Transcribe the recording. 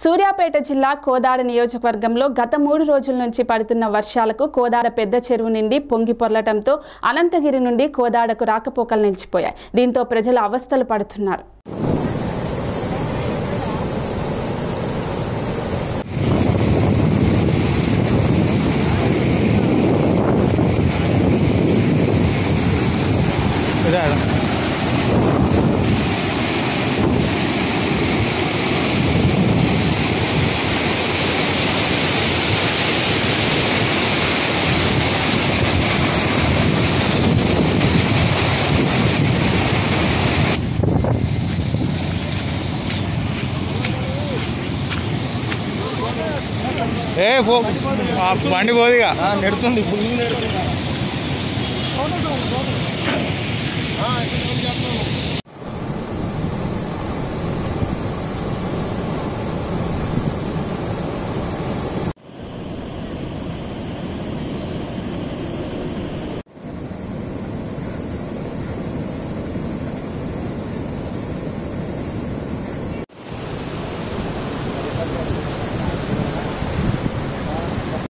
సూర్యాపేట జిల్లా కోదాడ నియోజకవర్గంలో గత మూడు రోజుల నుంచి పడుతున్న వర్షాలకు కోదాడ పెద్ద చెరువు నుండి పొంగి పొర్లటంతో అనంతగిరి నుండి కోదాడకు రాకపోకలు నిలిచిపోయాయి దీంతో ప్రజలు అవస్థలు పడుతున్నారు ఇదే ఏ పో ఆ బండి పోదిగా నెడుతుంది ఫుల్ నెడుతుంది